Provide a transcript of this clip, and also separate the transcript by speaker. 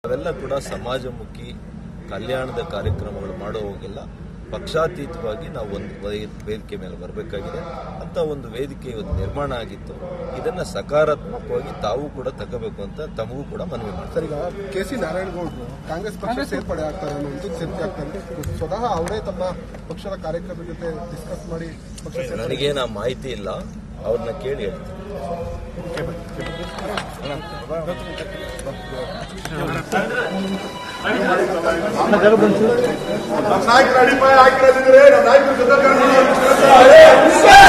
Speaker 1: ಅವೆಲ್ಲ ಕೂಡ ಸಮಾಜಮುಖಿ ಕಲ್ಯಾಣದ ಕಾರ್ಯಕ್ರಮಗಳು ಮಾಡೋ ಹೋಗಿಲ್ಲ ಪಕ್ಷಾತೀತವಾಗಿ ನಾವು ಒಂದು ವೇ- ವೇದಿಕೆ ಮೇಲೆ ಬರಬೇಕಾಗಿದೆ ಅಂತ ಒಂದು ವೇದಿಕೆ ಇವತ್ತು ನಿರ್ಮಾಣ ಆಗಿತ್ತು ಇದನ್ನ ಸಕಾರಾತ್ಮಕವಾಗಿ ತಾವು ಕೂಡ ತಗೋಬೇಕು ಅಂತ ತಮಗೂ ಕೂಡ ಮನವಿ ಮಾಡ್ತಾರೆ
Speaker 2: ಸರ್ ಈಗ ಕೆ ಸಿ ನಾರಾಯಣಗೌಡರು ಕಾಂಗ್ರೆಸ್ ಪಕ್ಷ ಸೇರ್ಪಡೆ ಆಗ್ತಾರೆ ಅನ್ನುವಂಥದ್ದು ಚರ್ಚೆ ಆಗ್ತಾರೆ ಸ್ವತಃ ಅವರೇ ತಮ್ಮ ಪಕ್ಷದ ಕಾರ್ಯಕರ್ತರ ಜೊತೆ ಡಿಸ್ಕಸ್ ಮಾಡಿ ಪಕ್ಷ ಸೇರ್ಪಡೆ
Speaker 1: ನನಗೇನು ಆ ಮಾಹಿತಿ ಇಲ್ಲ ಅವ್ರನ್ನ ಕೇಳಿ ಹೇಳ್ತೀನಿ
Speaker 3: ನಮ್ಮ ನಾಯಕರ ಅಡಿಪಾಯ ಹಾಕಿರೋದಿದ್ರೆ ನಮ್ಮ ನಾಯಕರು